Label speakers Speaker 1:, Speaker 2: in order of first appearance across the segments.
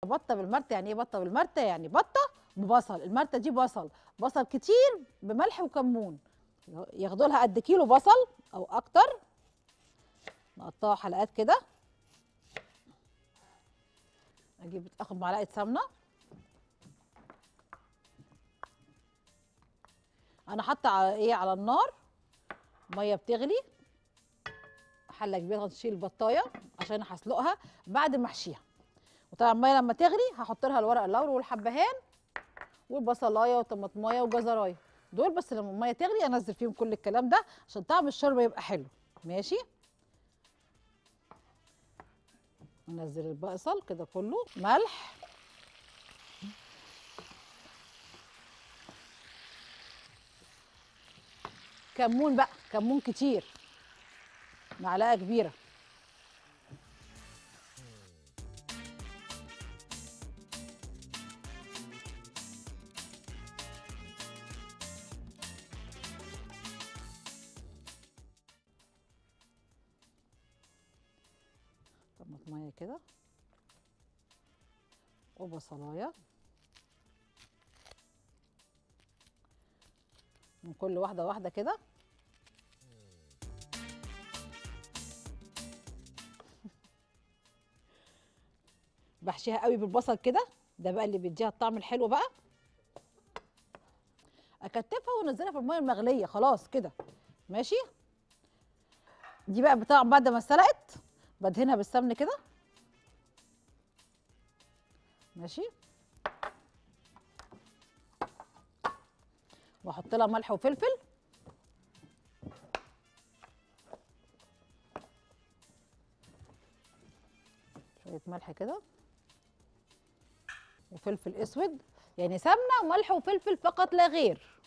Speaker 1: بطه بالمرته يعني ايه بطه بالمرته يعني بطه ببصل المرته دي بصل بصل كتير بملح وكمون ياخدوا لها قد كيلو بصل او اكتر نقطعها حلقات كده اجيب اخد معلقه سمنه انا حاطه على ايه على النار ميه بتغلي حله كبيره تشيل البطايه عشان هسلقها بعد ما احشيها وطبعا الميه لما تغلي هحط لها الورق اللوري والحبهان والبصلايه وطماطمايه وجزرايه دول بس لما الميه تغلي انزل فيهم كل الكلام ده عشان طعم الشوربه يبقى حلو ماشي ننزل البصل كده كله ملح كمون بقى كمون كتير معلقه كبيره طماطمية كده وبصلايه من كل واحده واحده كده بحشيها قوي بالبصل كده ده بقى اللي بيديها الطعم الحلو بقى اكتفها وانزلها في الميه المغليه خلاص كده ماشي دي بقى بتاع بعد ما اتسلقت بدهنها بالسمن كده ماشي واحط لها ملح وفلفل شويه ملح كده وفلفل اسود يعني سمنه وملح وفلفل فقط لا غير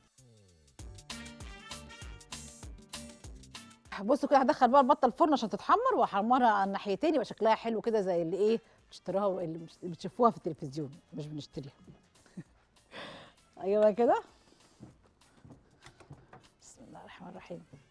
Speaker 1: بصوا كده هدخل بقى البطه الفرن عشان تتحمر واحمرها على الناحيتين يبقى شكلها حلو كده زي اللي ايه بتشتروها اللي بتشوفوها في التلفزيون مش بنشتريها ايوه كده بسم الله الرحمن الرحيم